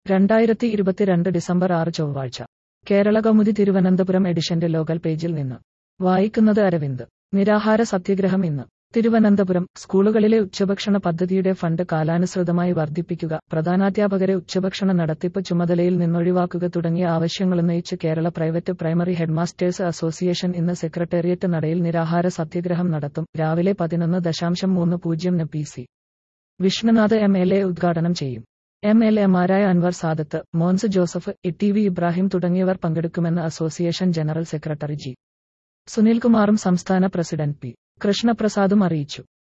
രണ്ടായിരത്തി ഇരുപത്തിരണ്ട് ഡിസംബർ ആറ് ചൊവ്വാഴ്ച കേരള കൗമുദി തിരുവനന്തപുരം എഡിഷന്റെ ലോകൽ പേജിൽ നിന്ന് വായിക്കുന്നത് അരവിന്ദ് നിരാഹാര സത്യഗ്രഹം ഇന്ന് തിരുവനന്തപുരം സ്കൂളുകളിലെ ഉച്ചഭക്ഷണ പദ്ധതിയുടെ ഫണ്ട് കാലാനുസൃതമായി വർദ്ധിപ്പിക്കുക പ്രധാനാധ്യാപകരെ ഉച്ചഭക്ഷണ നടത്തിപ്പ് ചുമതലയിൽ നിന്നൊഴിവാക്കുക തുടങ്ങിയ ആവശ്യങ്ങളുന്നയിച്ച് Kerala private primary headmasters association ഇന്ന് സെക്രട്ടേറിയറ്റ് നടയിൽ നിരാഹാര സത്യഗ്രഹം നടത്തും രാവിലെ പതിനൊന്ന് ദശാംശം മൂന്ന് പൂജ്യം ന് P C Vishnunath M L A ഉദ്ഘാടനം ചെയ്യും എം എൽ എമാരായ Anwar Sadath Mons Joseph E T V Ibrahim തുടങ്ങിയവർ പങ്കെടുക്കുമെന്ന് അസോസിയേഷൻ ജനറൽ സെക്രട്ടറി ജി സുനിൽകുമാറും സംസ്ഥാന പ്രസിഡന്റ് പി കൃഷ്ണപ്രസാദും അറിയിച്ചു